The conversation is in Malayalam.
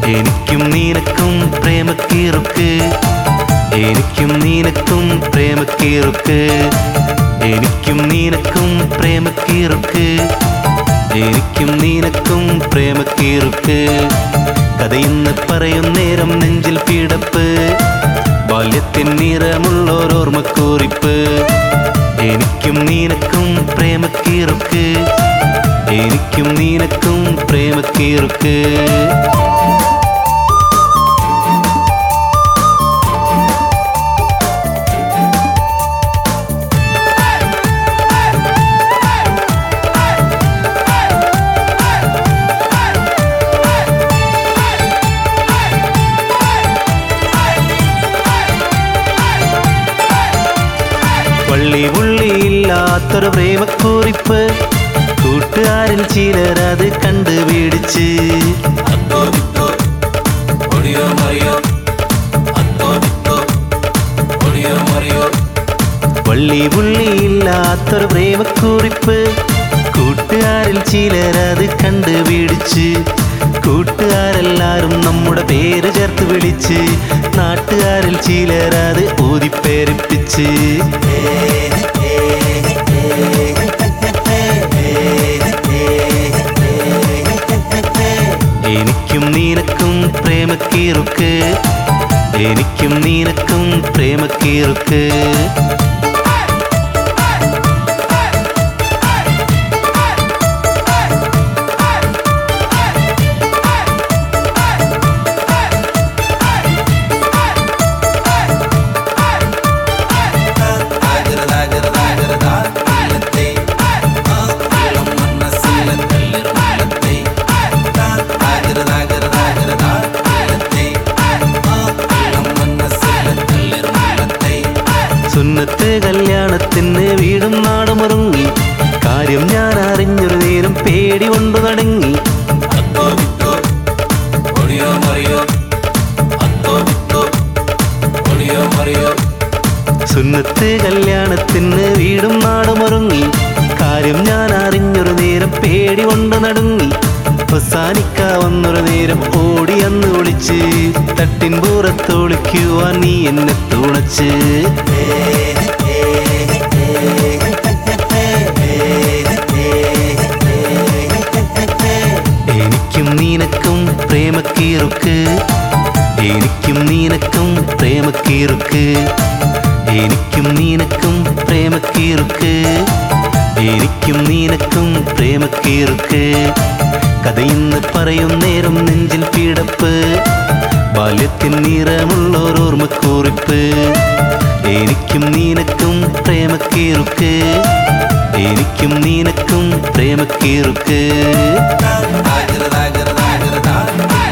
എനിക്കും നീനക്കും പ്രേമക്കീറുക്ക് എനിക്കും നീനക്കും പ്രേമക്കീറുക്ക് എനിക്കും നീനക്കും പ്രേമക്കീറുക്ക് എനിക്കും നീനക്കും പ്രേമക്കീറുക്ക് കഥയിന്ന് പറയും നേരം നെഞ്ചിൽ പീടപ്പ് ബാല്യത്തിൻ നിറമുള്ളോരോർമ്മക്കുറിപ്പ് എനിക്കും നീനക്കും പ്രേമക്കീറുക്ക് എനിക്കും നീനക്കും പ്രേമക്കീറുക്ക് വള്ളി പുള്ളിയില്ലാത്തൊരു പ്രേമക്കുറിപ്പ് കൂട്ടുകാരിൽ ചിലർ അത് കണ്ടുപിടിച്ച് അത്തോ വിത്തോ ഒടിയോ മറിയോ അത്തോ വിത്തോ ഒടിയോ മറിയോ വള്ളി പുള്ളിയില്ലാത്തൊരു പ്രേമക്കുറിപ്പ് കൂട്ടുകാരിൽ ചിലർ അത് കണ്ടുപിടിച്ച് കൂട്ടുകാരെല്ലാരും നമ്മുടെ പേര് ചേർത്ത് വിളിച്ച് നാട്ടുകാരിൽ ചിലർ അത് ഊതിപ്പേരിപ്പിച്ച് എനിക്കും നീനക്കും പ്രേമക്കീറുക്ക് എനിക്കും നീനക്കും പ്രേമക്കീറുക്ക് താഗരതാഗരതാഗരതാ കൊല്ലത്തെ ആ ഇളം മനസ്സിലെ തള്ളിർ മല്ലത്തെ താഗരതാഗരതാഗരതാ കൊല്ലത്തെ ആ ഇളം മനസ്സിലെ തള്ളിർ മല്ലത്തെ സുന്നത്ത് കല്യാണത്തിന് വീടും നാടും ഒരുങ്ങി കാര്യം ഞാൻ അറിഞ്ഞൊരു നേരം പേടി കൊണ്ടു നടങ്ങി അത്തോ വിത്തോ ഒടിയോ മറിയോ അത്തോ വിത്തോ ഒടിയോ മറിയോ സുന്നത്ത് കല്യാണത്തിന് വീടും നാടും ഒരുങ്ങി കാര്യം ഞാൻ അറിഞ്ഞൊരു നേരം പേടി കൊണ്ട് നടുങ്ങി അവസാനിക്കാവുന്നൊരു നേരം ഓടി അന്ന് ഒളിച്ച് തട്ടിൻ പുറത്തൊളിക്കുവാൻ നീ എന്നെ തുണച്ച് എനിക്കും നീനക്കും പ്രേമക്കീറുക്ക് എനിക്കും നീനക്കും പ്രേമക്കീറുക്ക് എനിക്കും നീനക്കും പ്രേമക്കീറുക്ക് എനിക്കും നീനക്കും പ്രേമക്കീറുക്ക് കഥയിന്ന് പറയും നേരം നെഞ്ചിൽ പീടപ്പ് ബാല്യത്തിൻ നിറമുള്ളോരോർമ്മക്കുറിപ്പ് എനിക്കും നീനക്കും പ്രേമക്കീറുക്ക് എനിക്കും നീനക്കും പ്രേമക്കീറുക്ക് താഗരതാഗരതാഗരതാ